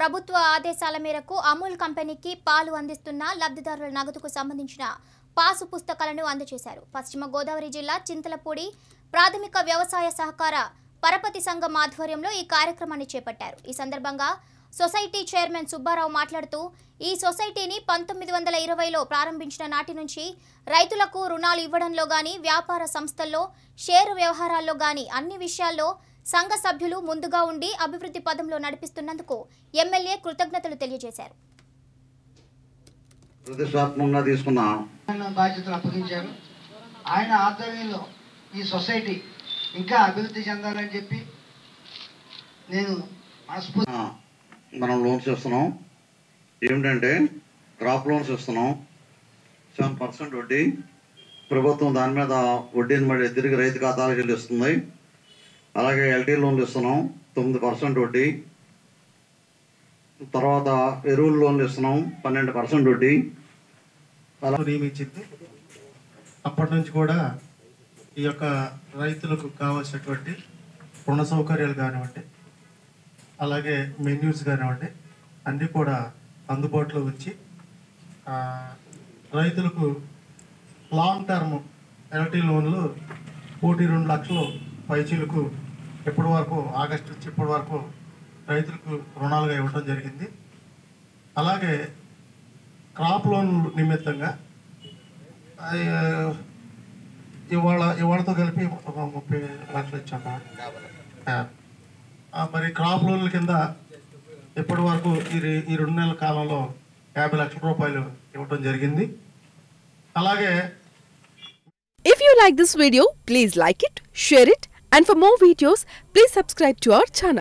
ప్రభుత్వ ఆదేశాల మేరకు అమూల్ కంపెనీకి పాలు అందిస్తున్న లబ్ధిదారుల నగదుకు సంబంధించిన పాసు పుస్తకాలను అందజేశారు పశ్చిమ గోదావరి జిల్లా చింతలపూడి ప్రాథమిక వ్యవసాయ సహకార పరపతి సంఘం ఆధ్వర్యంలో ఈ కార్యక్రమాన్ని చేపట్టారు ఈ సందర్భంగా సొసైటీ చైర్మన్ సుబ్బారావు మాట్లాడుతూ ఈ సొసైటీని పంతొమ్మిది వందల ఇరవైలో ప్రారంభించిన నాటి నుంచి రైతులకు రుణాలు ఇవ్వడంలో గాని వ్యాపార సంస్థల్లో షేరు వ్యవహారాల్లో గాని అన్ని విషయాల్లో సంఘ సభ్యులు ముందుగా ఉండి అభివృద్ధి పదంలో నడిపిస్తున్నందుకు ఎమ్మెల్యే కృతజ్ఞతలు తెలియజేశారు ప్రతిష్టాత్మకంగా తీసుకున్న ఆయన బాధ్యతలు అప్పగించారు ఆయన ఆధ్వర్యంలో ఈ సొసైటీ ఇంకా అభివృద్ధి చెందాలని చెప్పి నేను మనస్ఫూర్తి ఆ, మనం లోన్స్ ఇస్తున్నాం ఏమిటంటే క్రాప్ లోన్స్ ఇస్తున్నాం సెవెన్ పర్సెంట్ వడ్డీ ప్రభుత్వం దాని మీద వడ్డీని మళ్ళీ తిరిగి రైతు ఖాతాలకు చెల్లిస్తుంది అలాగే ఎల్టీ లోన్లు ఇస్తున్నాం తొమ్మిది పర్సెంట్ వడ్డీ తర్వాత ఎరువుల లోన్లు ఇస్తున్నాం పన్నెండు పర్సెంట్ వడ్డీ నియమించింది అప్పటి నుంచి కూడా ఈ యొక్క రైతులకు కావాల్సినటువంటి రుణ సౌకర్యాలు కానివ్వండి అలాగే మెన్యూస్ కానివ్వండి అన్నీ కూడా అందుబాటులో ఉంచి ఆ, రైతులకు లాంగ్ టర్మ్ ఎల్టీ లోన్లు కోటి రెండు లక్షలు పైచీలకు ఇప్పటి వరకు ఆగస్టు నుంచి ఇప్పటి వరకు రైతులకు రుణాలుగా ఇవ్వడం జరిగింది అలాగే క్రాప్ లోన్ నిమిత్తంగా ఆ, ఇవాళ ఇవాళతో కలిపి ఒక ముప్పై లక్షలు ఇచ్చాం ఆ, ఆ, మరి క్రాప్ లోన్ల కింద ఇప్పటి వరకు ఈ రె- ఈ రెండు నెలల కాలంలో యాభై లక్షల రూపాయలు ఇవ్వడం జరిగింది అలాగే If you like this video, please like it, share it, and for more videos, please subscribe to our channel.